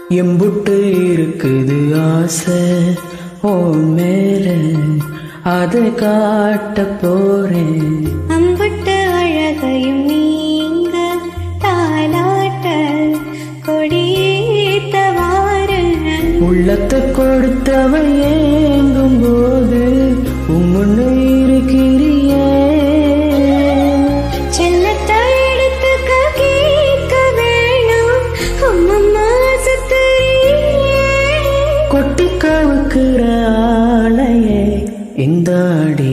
எம்புட்டு இருக்குது ஆசை ஓ மேல அதை காட்ட போறேன் அம்புட்டு அழகையும் நீங்க தாலாட்ட கொடியேத்தவாறு உள்ளத்தை கொடுத்தவன் ஏங்கும் போது உம்முன்னு இருக்கிறியே செல்லத்தை எடுத்துக்க கேட்க வேணும் அம்மம்மா சுத்தரியே கொட்டி கவுக்குற ஆளையே இந்தாடி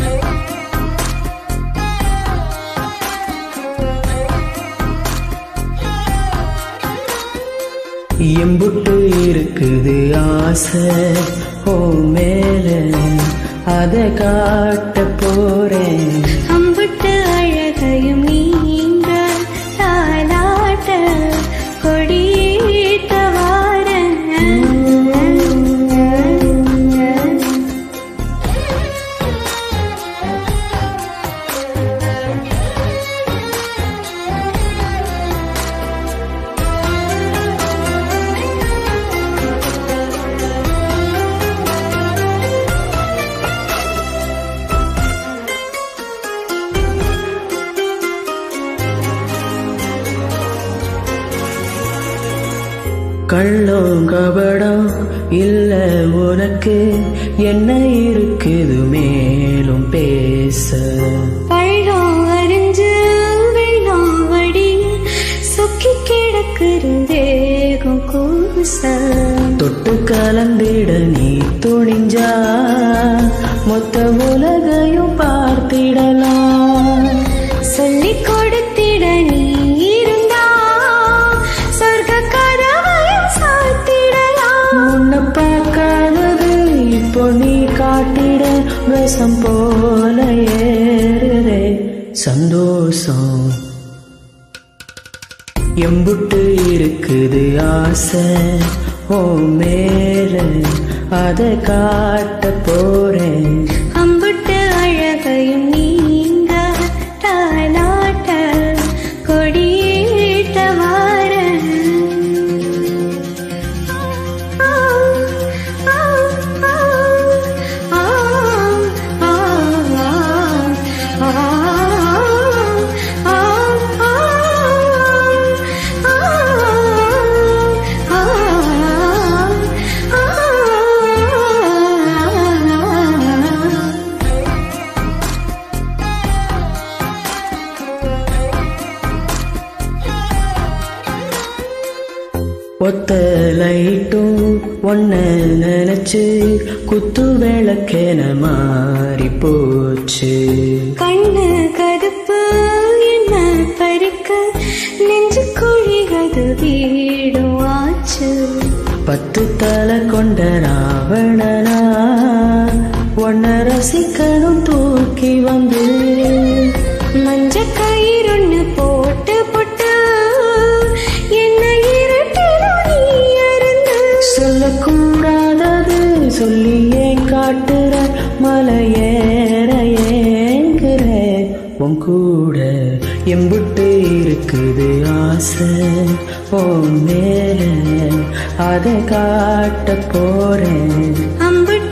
எம்புட்டு இருக்குது ஆசை ஓ மேல அதை காட்ட போறேன் அம்புட்டு அழகையும் நீங்க தாலாட்ட கொடியேத்தவாறு கள்ளம் கபடம் இல்ல உனக்கு என்ன இருக்குது மேலும் பேச பழம் அரிஞ்சு வெள்ளம் வடி சொக்கி கிடக்குற தேகம் கூச தொட்டு கலந்திட நீ துணிஞ்சா மொத்த உலகையும் பார்த்திடலாம் சொல்லிக் கொடுத்திட நீ இருந்தா சொர்க்க கதவையும் சாத்திடலாம் முன்ன பார்க்காதது இப்போ நீ காட்டிட விஷம் போல ஏறுதே சந்தோஷம் எம்புட்டு இருக்குது ஆசை ஓ மேல அதை காட்ட போறேன் அம்புட்டு அழகையும் நீங்க தாலாட்ட கொடியேற்றவாறு ஒத்த லைட்டும் ஒன்ன நினைச்சு குத்து விளக்கென மாறி போச்சு கண்ணு கருப்பு என்ன பறிக்க நெஞ்சு குழிகது வீடும் ஆச்சு பத்து தலை கொண்ட ராவணனா ஒன்ன ரசிக்கணும் தூக்கி வந்து மஞ்ச கயிறுன்னு போட்டு போட்டு என்ன இருட்டிலும் நீ அருந்து சொல்லக்கூடாதது சொல்லி ஏன் காட்டுற மலையேற ஏங்குற உன் கூட எம்புட்டு இருக்குது ஆசை உன் மேல அதை காட்ட போறேன் அம்புட்டு